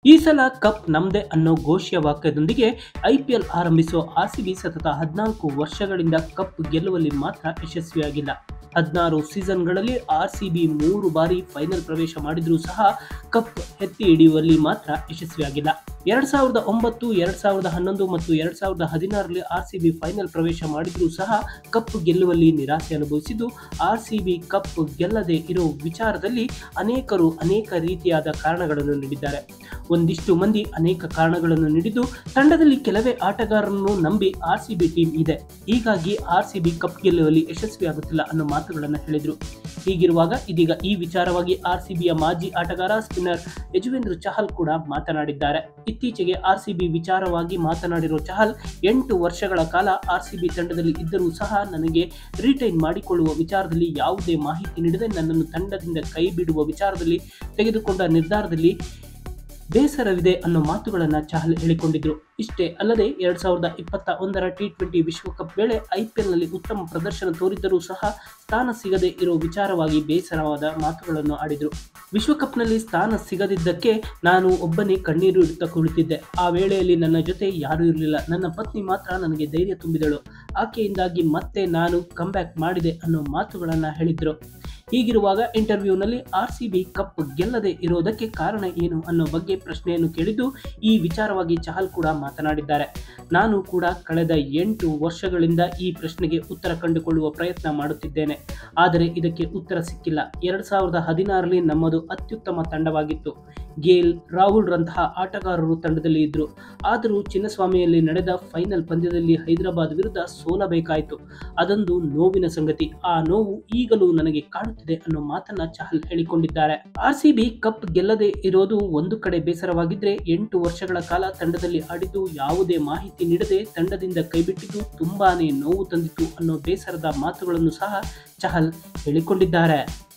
ಈ ಸಲ ಕಪ್ ನಮ್ದೆ ಅನ್ನೋ ಘೋಷಿಯ ವಾಕ್ಯದೊಂದಿಗೆ ಐಪಿಎಲ್ ಆರಂಭಿಸುವ ಆರ್ಸಿಬಿ ಸತತ ಹದಿನಾಲ್ಕು ವರ್ಷಗಳಿಂದ ಕಪ್ ಗೆಲ್ಲುವಲ್ಲಿ ಮಾತ್ರ ಯಶಸ್ವಿಯಾಗಿಲ್ಲ ಹದಿನಾರು ಸೀಸನ್ಗಳಲ್ಲಿ ಆರ್ಸಿಬಿ ಮೂರು ಬಾರಿ ಫೈನಲ್ ಪ್ರವೇಶ ಮಾಡಿದ್ರೂ ಸಹ ಕಪ್ ಎತ್ತಿ ಹಿಡಿಯುವಲ್ಲಿ ಮಾತ್ರ ಯಶಸ್ವಿಯಾಗಿಲ್ಲ ಎರಡ್ ಸಾವಿರದ ಒಂಬತ್ತು ಎರಡ್ ಸಾವಿರದ ಹನ್ನೊಂದು ಮತ್ತು ಎರಡ್ ಸಾವಿರದ ಹದಿನಾರರಲ್ಲಿ ಆರ್ಸಿಬಿ ಫೈನಲ್ ಪ್ರವೇಶ ಮಾಡಿದ್ರೂ ಸಹ ಕಪ್ ಗೆಲ್ಲುವಲ್ಲಿ ನಿರಾಸೆ ಅನುಭವಿಸಿದ್ದು ಆರ್ಸಿಬಿ ಕಪ್ ಗೆಲ್ಲದೆ ಇರೋ ವಿಚಾರದಲ್ಲಿ ಅನೇಕರು ಅನೇಕ ರೀತಿಯಾದ ಕಾರಣಗಳನ್ನು ನೀಡಿದ್ದಾರೆ ಒಂದಿಷ್ಟು ಮಂದಿ ಅನೇಕ ಕಾರಣಗಳನ್ನು ನೀಡಿದ್ದು ತಂಡದಲ್ಲಿ ಕೆಲವೇ ಆಟಗಾರರನ್ನು ನಂಬಿ ಆರ್ಸಿಬಿ ಟೀಮ್ ಇದೆ ಹೀಗಾಗಿ ಆರ್ಸಿಬಿ ಕಪ್ ಗೆಲ್ಲುವಲ್ಲಿ ಯಶಸ್ವಿಯಾಗುತ್ತಿಲ್ಲ ಅನ್ನೋ ಮಾತುಗಳನ್ನು ಹೇಳಿದರು ಹೀಗಿರುವಾಗ ಇದೀಗ ಈ ವಿಚಾರವಾಗಿ ಆರ್ಸಿಬಿಯ ಮಾಜಿ ಆಟಗಾರ ಸ್ಪಿನ್ನರ್ ಯಜುವೇಂದ್ರ ಚಹಲ್ ಕೂಡ ಮಾತನಾಡಿದ್ದಾರೆ ಇತ್ತೀಚೆಗೆ ಆರ್ಸಿಬಿ ವಿಚಾರವಾಗಿ ಮಾತನಾಡಿರೋ ಚಹಲ್ ಎಂಟು ವರ್ಷಗಳ ಕಾಲ ಆರ್ಸಿಬಿ ತಂಡದಲ್ಲಿ ಇದ್ದರೂ ಸಹ ನನಗೆ ರಿಟೈನ್ ಮಾಡಿಕೊಳ್ಳುವ ವಿಚಾರದಲ್ಲಿ ಯಾವುದೇ ಮಾಹಿತಿ ನೀಡದೆ ನನ್ನನ್ನು ತಂಡದಿಂದ ಕೈ ಬಿಡುವ ವಿಚಾರದಲ್ಲಿ ತೆಗೆದುಕೊಂಡ ನಿರ್ಧಾರದಲ್ಲಿ ಬೇಸರವಿದೆ ಅನ್ನೋ ಮಾತುಗಳನ್ನು ಚಹಲ್ ಹೇಳಿಕೊಂಡಿದ್ರು ಇಷ್ಟೇ ಅಲ್ಲದೆ ಎರಡ್ ಸಾವಿರದ ಇಪ್ಪತ್ತ ಒಂದರ ಟಿ ಟ್ವೆಂಟಿ ವಿಶ್ವಕಪ್ ವೇಳೆ ಐಪಿಎಲ್ನಲ್ಲಿ ಉತ್ತಮ ಪ್ರದರ್ಶನ ತೋರಿದ್ದರೂ ಸಹ ಸ್ಥಾನ ಸಿಗದೆ ಇರೋ ವಿಚಾರವಾಗಿ ಬೇಸರವಾದ ಮಾತುಗಳನ್ನು ಆಡಿದರು ವಿಶ್ವಕಪ್ನಲ್ಲಿ ಸ್ಥಾನ ಸಿಗದಿದ್ದಕ್ಕೆ ನಾನು ಒಬ್ಬನೇ ಕಣ್ಣೀರು ಇಡುತ್ತಾ ಕುಳಿತಿದ್ದೆ ಆ ವೇಳೆಯಲ್ಲಿ ನನ್ನ ಜೊತೆ ಯಾರೂ ಇರಲಿಲ್ಲ ನನ್ನ ಪತ್ನಿ ಮಾತ್ರ ನನಗೆ ಧೈರ್ಯ ತುಂಬಿದಳು ಆಕೆಯಿಂದಾಗಿ ಮತ್ತೆ ನಾನು ಕಂಬ್ಯಾಕ್ ಮಾಡಿದೆ ಅನ್ನೋ ಮಾತುಗಳನ್ನು ಹೇಳಿದ್ರು ಹೀಗಿರುವಾಗ ಇಂಟರ್ವ್ಯೂನಲ್ಲಿ ಆರ್ ಸಿ ಬಿ ಕಪ್ ಗೆಲ್ಲದೆ ಇರೋದಕ್ಕೆ ಕಾರಣ ಏನು ಅನ್ನೋ ಬಗ್ಗೆ ಪ್ರಶ್ನೆಯನ್ನು ಕೇಳಿದ್ದು ಈ ವಿಚಾರವಾಗಿ ಚಹಲ್ ಕೂಡ ಮಾತನಾಡಿದ್ದಾರೆ ನಾನು ಕೂಡ ಕಳೆದ ಎಂಟು ವರ್ಷಗಳಿಂದ ಈ ಪ್ರಶ್ನೆಗೆ ಉತ್ತರ ಕಂಡುಕೊಳ್ಳುವ ಪ್ರಯತ್ನ ಮಾಡುತ್ತಿದ್ದೇನೆ ಆದರೆ ಇದಕ್ಕೆ ಉತ್ತರ ಸಿಕ್ಕಿಲ್ಲ ಎರಡ್ ಸಾವಿರದ ಹದಿನಾರರಲ್ಲಿ ನಮ್ಮದು ಅತ್ಯುತ್ತಮ ತಂಡವಾಗಿತ್ತು ಗೇಲ್ ರಾಹುಲ್ ರಂತಹ ಆಟಗಾರರು ತಂಡದಲ್ಲಿ ಇದ್ರು ಆದರೂ ಚಿನ್ನಸ್ವಾಮಿಯಲ್ಲಿ ನಡೆದ ಫೈನಲ್ ಪಂದ್ಯದಲ್ಲಿ ಹೈದರಾಬಾದ್ ವಿರುದ್ಧ ಸೋಲಬೇಕಾಯಿತು ಅದೊಂದು ನೋವಿನ ಸಂಗತಿ ಆ ನೋವು ಈಗಲೂ ನನಗೆ ಕಾಡುತ್ತಿದೆ ಅನ್ನೋ ಮಾತನ್ನ ಚಹಲ್ ಹೇಳಿಕೊಂಡಿದ್ದಾರೆ ಆರ್ಸಿಬಿ ಕಪ್ ಗೆಲ್ಲದೆ ಇರೋದು ಒಂದು ಕಡೆ ಬೇಸರವಾಗಿದ್ರೆ ಎಂಟು ವರ್ಷಗಳ ಕಾಲ ತಂಡದಲ್ಲಿ ಆಡಿದ್ದು ಯಾವುದೇ ಮಾಹಿತಿ ನೀಡದೆ ತಂಡದಿಂದ ಕೈಬಿಟ್ಟಿದ್ದು ತುಂಬಾನೇ ನೋವು ತಂದಿತು ಅನ್ನೋ ಬೇಸರದ ಮಾತುಗಳನ್ನು ಸಹ ಚಹಲ್ ಹೇಳಿಕೊಂಡಿದ್ದಾರೆ